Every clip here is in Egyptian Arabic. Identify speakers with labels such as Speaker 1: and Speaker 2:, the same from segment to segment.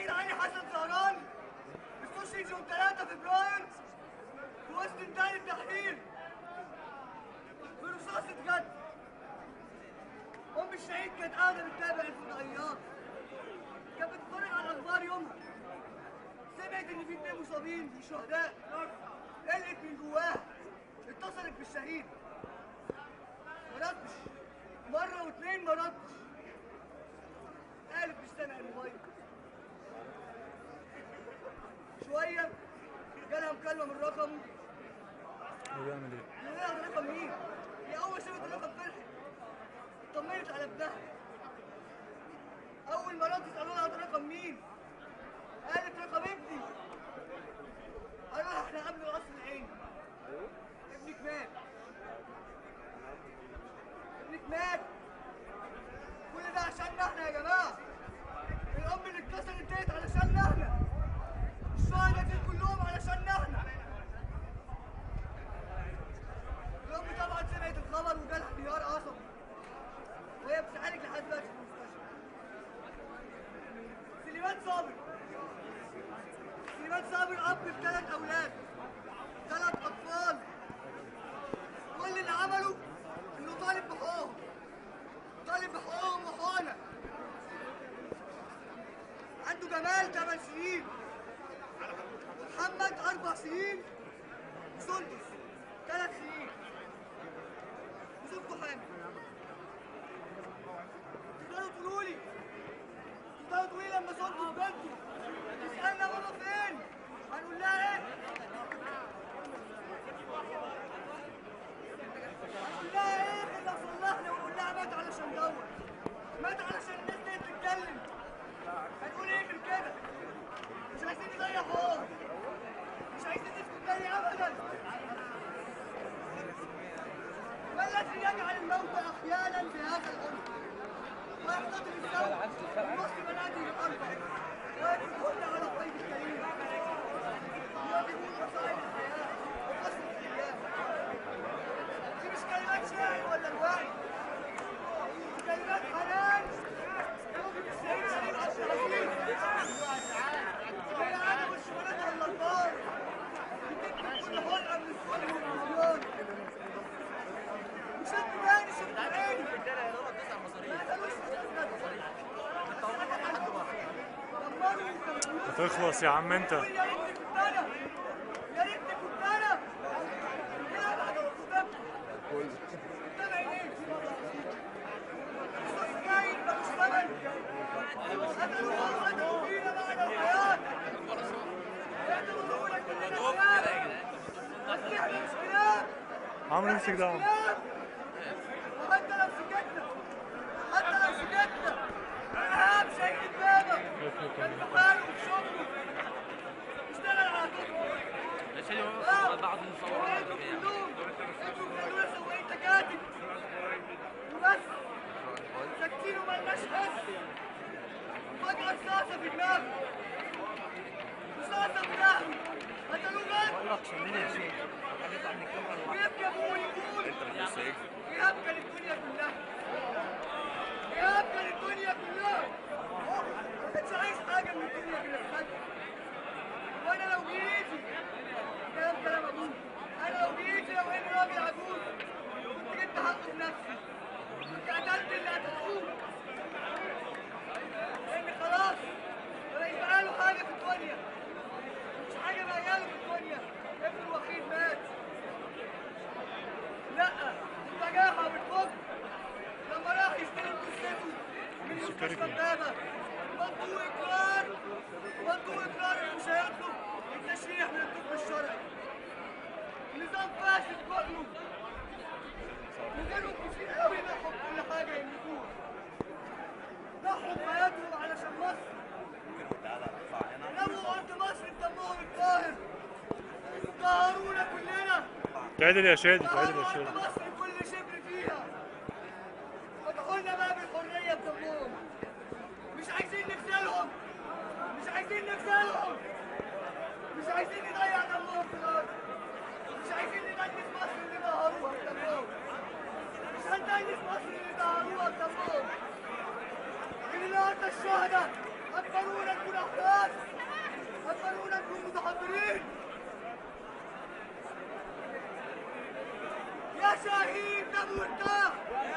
Speaker 1: الشهيد علي حسن زهران استشهد يوم 3 فبراير في وسط ميدان التحرير في رصاصة جد أم الشهيد كانت قاعدة بتتابع الفضائيات كانت بتتفرج على الأخبار يومها سمعت إن في اتنين مصابين وشهداء قلقت من جواها اتصلت بالشهيد ما ردش مرة واتنين ما ردش قالت مش سامع الموبايل شوية جالها مكالمة من رقمه
Speaker 2: هو بيعمل ايه؟
Speaker 1: من غير رقم مين؟ هي أول شافت الرقم فرحت اطمنت على ابنها أول ما ردت قالوا لها ده رقم مين؟ قالت رقم ابني قالوا لها احنا قبل القصر العيني ابنك مات ابنك مات كل ده عشاننا احنا يا جماعة الأم اللي اتكسرت ديت علشاننا احنا الشهداء دي كلهم علشاننا احنا الأم طبعا سمعت الخبر وجالها انهيار عصبي وهي بتعالج لحد دلوقتي في المستشفى سليمان صابر سليمان صابر أب بثلاث أولاد ثلاث أطفال كل اللي عمله إنه طالب بحقوقهم طالب بحقوقهم وحقوقنا عنده جمال 8 سنين محمد أربع سنين سندس ثلاث سنين وزوجته حامل تقدروا تقولوا لي تقدروا تقولوا لي لما زوجته بنته تسألنا ماما فين؟ هنقول لها ايه؟ هنقول لها ايه اللي وصل لها ونقول لها مات علشان دوت مات علشان الناس دي تتكلم هنقول ايه غير كده؟ مش عايزين نضيع حقوق مش عايزين نسكت تاني ابدا ما الذي يجعل الموت احيانا في هذا الامر ويحتضن الثوب ويصل منادي الارض ويدخلون على الطيب الكريم يواجهون مصائب الحياه وقصر الايام دي مش كلمات شاعر ولا الوعي دي كلمات حنان يوجد الشهيد شريف عبد العزيز هي انا والشغلانه الا النار بتكتب كل حلقه من الصلح والعصيان وشد عيني شد عيني ما قالوش
Speaker 2: هتخلص يا عم انت
Speaker 1: يا ريتني كنت انا يا ريتني كنت انا يا بعد الكتاب قدام عينيك رصاص جاي ملوش ثمن قتلوا قتلوا فينا بعد الحياه يعتبرونا كلنا كلاب بس احنا مش كلاب
Speaker 2: عمرو امسك ده يا عم
Speaker 1: حتى لو سكتنا حتى لو سكتنا اهم شيء قدامك كان في حاله وفي شغله اشتغل على طول
Speaker 3: بعض المصورات
Speaker 1: انتوا كلهم انتوا بتقولوا سويت تكاتك وبس ساكتين ومالناش حس فجأة رصاصة في دماغه رصاصة في ظهره قتلوه بس ويبكي ابوه ويقول يبكى للدنيا كلها يبكى للدنيا كلها ما كانش عايز حاجه من الدنيا غير الحاجه وانا لو جيتي كلام كلام ابوه انا لو جيتي لو اني راجل عجوز كنت جبت حقه بنفسي كنت قتلت اللي قتلوه لان خلاص ولا يبقى له حاجه في الدنيا مش حاجه بقى له في الدنيا ابنه الوحيد مات لا البجاحة بالفضل لما راح يستلم جثته من مستشفى امبابة مطلوب اقرار مطلوب اقرار انه مش هيطلب التشريح من الطب الشرعي نظام فاسد كله وغيرهم كتير قوي ضحوا بكل حاجة يملكوها ضحوا بحياتهم علشان مصر رموا أرض مصر بدمهم الطاهر قهرونا كلنا
Speaker 2: تعدل يا شادي تعدل يا
Speaker 1: تعالوا
Speaker 2: شادي
Speaker 1: أرض مصر كل شبر فيها فتحوا لنا باب الحرية بدمهم مش عايزين نغسلهم مش عايزين نغسلهم مش عايزين نضيع دمهم في الأرض مش عايزين ندنس مصر اللي ظهروها بدمهم مش هندنس مصر اللي ظهروها بدمهم النهارده الشهداء أكبرونا نكون أحرار مرتاح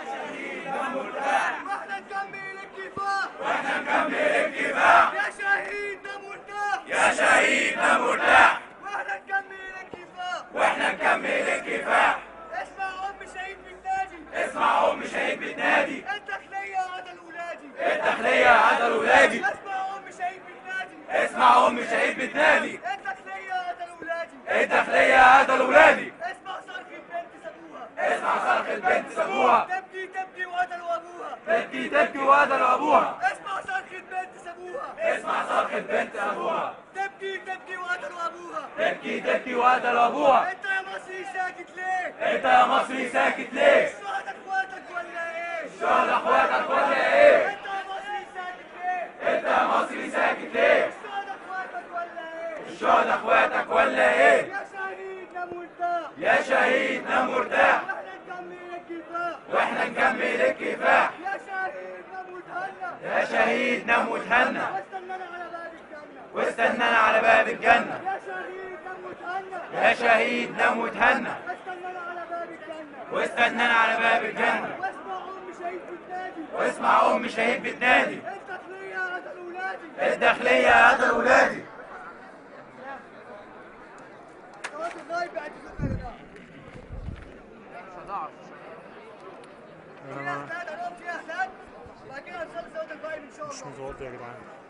Speaker 1: واحنا نكمل الكفاح
Speaker 3: واحنا نكمل الكفاح
Speaker 1: يا شهيدنا مرتاح
Speaker 3: يا شهيدنا مرتاح
Speaker 1: واحنا نكمل الكفاح
Speaker 3: واحنا نكمل الكفاح
Speaker 1: اسمع ام شهيد بالنادي
Speaker 3: اسمع ام شهيد بتنادي
Speaker 1: الداخلية عدل ولادي
Speaker 3: الداخلية عدل ولادي
Speaker 1: اسمع ام شهيد بالنادي
Speaker 3: اسمع ام شهيد بتنادي
Speaker 1: الداخلية عدل ولادي
Speaker 3: الداخلية عدل ولادي
Speaker 1: اسمع صرخ البنت سابوها
Speaker 3: اسمع صرخ البنت سابوها
Speaker 1: تبكي تبكي وقتلوا ابوها
Speaker 3: تبكي تبكي وقتلوا ابوها
Speaker 1: اسمع صرخ البنت سابوها
Speaker 3: اسمع صرخ البنت ابوها
Speaker 1: تبكي تبكي وقتلوا ابوها
Speaker 3: تبكي تبكي وقتلوا ابوها
Speaker 1: انت يا مصري ساكت ليه؟
Speaker 3: انت يا مصري ساكت ليه
Speaker 1: الشهداء اخواتك ولا ايه؟
Speaker 3: الشهداء اخواتك ولا ايه
Speaker 1: انت يا مصري ساكت ليه؟
Speaker 3: انت يا مصري ساكت ليه
Speaker 1: الشهداء اخواتك ولا ايه؟
Speaker 3: الشهداء اخواتك ولا ايه
Speaker 1: يا شهيدنا مرتاح
Speaker 3: يا شهيدنا مرتاح
Speaker 1: واحنا نكمل الكفاح
Speaker 3: واحنا نكمل الكفاح
Speaker 1: يا شهيدنا متهنى
Speaker 3: يا شهيدنا متهنى
Speaker 1: واستنانا على باب الجنة
Speaker 3: واستنانا على باب الجنة
Speaker 1: يا شهيدنا متهنى
Speaker 3: يا شهيدنا متهنى
Speaker 1: واستنانا على باب الجنة
Speaker 3: واستنانا على باب الجنة
Speaker 1: واسمع ام شهيد بتنادي
Speaker 3: واسمع ام شهيد بتنادي
Speaker 1: الداخلية قتل ولادي
Speaker 3: الداخلية قتل ولادي
Speaker 1: صلاة الغايب اعتذرنا لله في
Speaker 2: انا
Speaker 1: احسان انا في احسان بعد كده هنصلي صلاة الغايب ان شاء
Speaker 2: مش
Speaker 1: الله
Speaker 2: متوضي يا جدعان